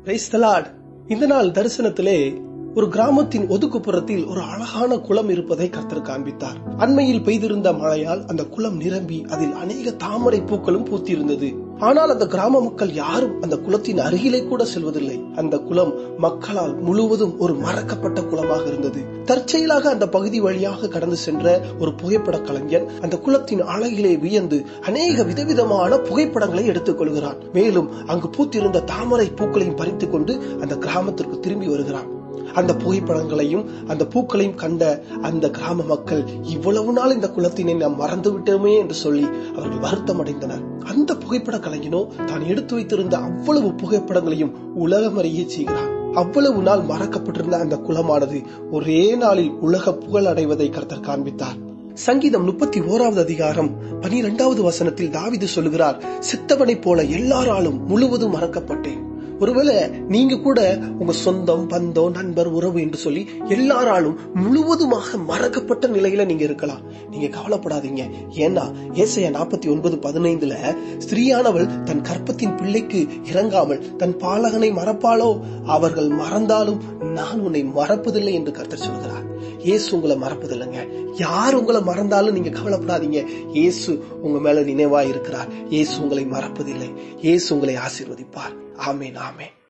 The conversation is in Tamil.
Praise the Lord. இந்த நாள் தரிசனத்திலே ஒரு கிராமத்தின் ஒதுக்குப்புறத்தில் ஒரு அழகான குளம் இருப்பதை கர்த்தர் காண்பித்தார் அண்மையில் பெய்திருந்த மழையால் அந்த குளம் நிரம்பி அதில் அநேக தாமரை பூக்களும் பூத்திருந்தது ஆனால் அந்த கிராம மக்கள் யாரும் அந்த குளத்தின் அருகிலே கூட செல்வதில்லை அந்த குளம் மக்களால் முழுவதும் ஒரு மறக்கப்பட்ட குளமாக இருந்தது தற்செயலாக அந்த பகுதி வழியாக கடந்து சென்ற ஒரு புகைப்பட கலைஞன் அந்த குளத்தின் அழகிலே வியந்து அநேக விதவிதமான புகைப்படங்களை எடுத்துக் கொள்கிறான் மேலும் அங்கு பூத்திருந்த தாமரை பூக்களையும் பறித்துக் கொண்டு அந்த கிராமத்திற்கு திரும்பி வருகிறான் அந்த புகைப்படங்களையும் அந்த பூக்களையும் கண்ட அந்த கிராம மக்கள் இவ்வளவு நாள் இந்த குலத்தினை நாம் மறந்து விட்டோமே என்று சொல்லி அவர்கள் வருத்தம் அடைந்தனர் அந்த புகைப்பட கலைஞனோ தான் எடுத்து வைத்திருந்த அவ்வளவு புகைப்படங்களையும் உலகம் அறிய செய்கிறார் அவ்வளவு நாள் மறக்கப்பட்டிருந்த அந்த குலமானது ஒரே நாளில் உலக புகழ் அடைவதை கர்த்தர் காண்பித்தார் சங்கீதம் முப்பத்தி ஓராவது அதிகாரம் பனிரெண்டாவது வசனத்தில் தாவிது சொல்லுகிறார் சித்தவனைப் போல எல்லாராலும் முழுவதும் மறக்கப்பட்டேன் ஒருவேளை நீங்க கூட உங்க சொந்தம் பந்தம் நண்பர் உறவு என்று சொல்லி எல்லாராலும் முழுவதுமாக மறக்கப்பட்ட நிலையில நீங்க இருக்கலாம் நீங்க கவலைப்படாதீங்க ஏன்னா ஏசையா நாற்பத்தி ஒன்பது பதினைந்துல ஸ்திரீயானவள் தன் கற்பத்தின் பிள்ளைக்கு இறங்காமல் தன் பாலகனை மறப்பாளோ அவர்கள் மறந்தாலும் நான் உன்னை மறப்பதில்லை என்று கர்த்தர் சொல்கிறார் இயேசு உங்களை மறப்பதில்லைங்க யார் உங்களை மறந்தாலும் நீங்க கவலைப்படாதீங்க இயேசு உங்க மேல நினைவா இருக்கிறார் இயேசு உங்களை மறப்பதில்லை இயேசு உங்களை ஆசீர்வதிப்பார் ஆமேன் ஆமேன்